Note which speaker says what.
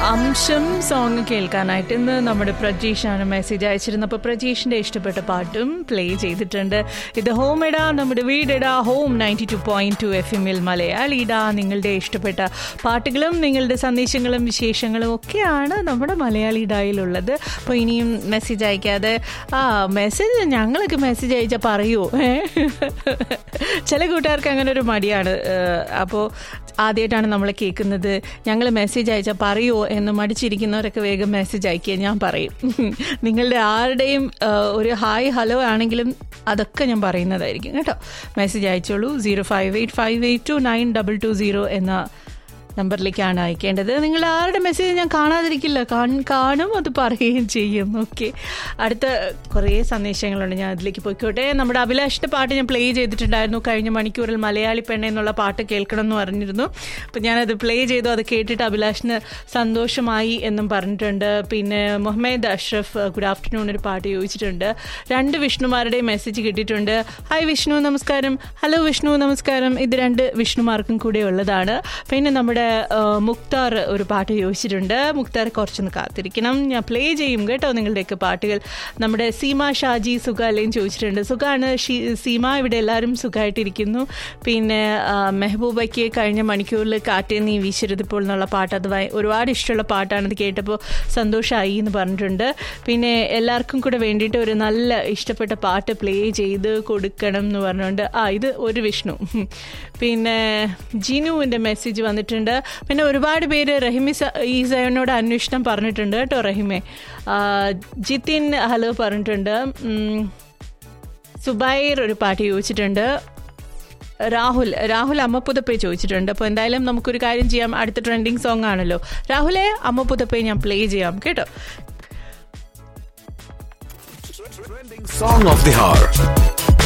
Speaker 1: അംശം സോങ് കേൾക്കാനായിട്ട് ഇന്ന് നമ്മുടെ പ്രജീഷാണ് മെസ്സേജ് അയച്ചിരുന്നത് അപ്പോൾ പ്രജീഷിന്റെ ഇഷ്ടപ്പെട്ട പാട്ടും പ്ലേ ചെയ്തിട്ടുണ്ട് ഇത് ഹോം ഇടാ നമ്മുടെ വീടിടാ home ninety two point two F എമ്മിൽ മലയാളിടാ നിങ്ങളുടെ ഇഷ്ടപ്പെട്ട പാട്ടുകളും നിങ്ങളുടെ സന്ദേശങ്ങളും വിശേഷങ്ങളും ഒക്കെയാണ് നമ്മുടെ മലയാളി ഡായിലുള്ളത് അപ്പോൾ ഇനിയും മെസ്സേജ് അയക്കാതെ ആ മെസ്സേജ് ഞങ്ങളൊക്കെ മെസ്സേജ് അയച്ചാൽ പറയൂ ഏ? ചില കൂട്ടുകാർക്ക് അങ്ങനെ ഒരു മടിയാണ് അപ്പോൾ ആദ്യമായിട്ടാണ് നമ്മൾ കേൾക്കുന്നത് ഞങ്ങൾ മെസ്സേജ് അയച്ചാൽ പറയുമോ എന്ന് മടിച്ചിരിക്കുന്നവരൊക്കെ വേഗം മെസ്സേജ് അയക്കുക ഞാൻ പറയും നിങ്ങളുടെ ആരുടെയും ആ, ഒരു ഹായ് ഹലോ ആണെങ്കിലും അതൊക്കെ ഞാൻ പറയുന്നതായിരിക്കും കേട്ടോ മെസ്സേജ് അയച്ചോളൂ zero five eight five eight two nine double two zero എന്ന നമ്പറിലേക്കാണ് അയക്കേണ്ടത് നിങ്ങൾ ആരുടെ മെസ്സേജ് ഞാൻ കാണാതിരിക്കില്ല കാൺ- കാണും അത് പറയുകയും ചെയ്യും ഓക്കെ അടുത്ത കുറേ സന്ദേശങ്ങളുണ്ട് ഞാൻ അതിലേക്ക് പോയിക്കോട്ടെ നമ്മുടെ അഭിലാഷിൻ്റെ പാട്ട് ഞാൻ പ്ലേ ചെയ്തിട്ടുണ്ടായിരുന്നു കഴിഞ്ഞ മണിക്കൂറിൽ മലയാളി പെണ്ണ എന്നുള്ള പാട്ട് കേൾക്കണം എന്ന് പറഞ്ഞിരുന്നു അപ്പം ഞാനത് പ്ലേ ചെയ്തു അത് കേട്ടിട്ട് അഭിലാഷിന് സന്തോഷമായി എന്നും പറഞ്ഞിട്ടുണ്ട് പിന്നെ മുഹമ്മദ് അഷ്റഫ് ഗുഡ് ആഫ്റ്റർനൂൺ ഒരു പാട്ട് ചോദിച്ചിട്ടുണ്ട് രണ്ട് വിഷ്ണുമാരുടെയും മെസ്സേജ് കിട്ടിയിട്ടുണ്ട് ഹായ് വിഷ്ണു നമസ്കാരം ഹലോ വിഷ്ണു നമസ്കാരം ഇത് രണ്ട് വിഷ്ണുമാർക്കും കൂടെ ഉള്ളതാണ് പിന്നെ നമ്മുടെ ആ, മുക്താർ ഒരു പാട്ട് ചോദിച്ചിട്ടുണ്ട് മുക്താർ കുറച്ചൊന്ന് കാത്തിരിക്കണം ഞാൻ പ്ലേ ചെയ്യും കേട്ടോ നിങ്ങളുടെയൊക്കെ പാട്ടുകൾ നമ്മുടെ സീമ ഷാജി സുഖ അല്ലേയും ചോദിച്ചിട്ടുണ്ട് സുഖമാണ് ഷീ- സീമ ഇവിടെ എല്ലാവരും സുഖമായിട്ടിരിക്കുന്നു പിന്നെ ആ, മെഹബൂബയ്ക്ക് കഴിഞ്ഞ മണിക്കൂറിൽ കാറ്റേ നീ വീശരുതിപ്പോൾ എന്നുള്ള പാട്ട് അത് ഭയ- ഒരുപാട് ഇഷ്ടമുള്ള പാട്ടാണ് അത് കേട്ടപ്പോൾ സന്തോഷമായി എന്ന് പറഞ്ഞിട്ടുണ്ട് പിന്നെ എല്ലാവർക്കും കൂടെ വേണ്ടിയിട്ട് ഒരു നല്ല ഇഷ്ടപ്പെട്ട പാട്ട് പ്ലേ ചെയ്ത് കൊടുക്കണം എന്ന് പറഞ്ഞുകൊണ്ട് ആ ഇത് ഒരു വിഷ്ണു പിന്നെ ജിനുവിൻ്റെ മെസ്സേജ് വന്നിട്ടുണ്ട് പിന്നെ ഒരുപാട് പേര് റഹിമി സ- ഈസയോനോട് അന്വേഷണം പറഞ്ഞിട്ടുണ്ട് കേട്ടോ റഹിമെ ആ, ജിതിൻ ഹലോ പറഞ്ഞിട്ടുണ്ട് ഉം, സുബൈർ ഒരു പാട്ട് ചോദിച്ചിട്ടുണ്ട് രാഹുൽ രാഹുൽ അമ്മപ്പുതപ്പേ ചോദിച്ചിട്ടുണ്ട് അപ്പോൾ എന്തായാലും നമുക്കൊരു കാര്യം ചെയ്യാം അടുത്ത ട്രെൻഡിങ് സോങ് ആണല്ലോ രാഹുലെ അമ്മപ്പുതപ്പേ ഞാൻ പ്ലേ ചെയ്യാം കേട്ടോ
Speaker 2: Song of the Hour.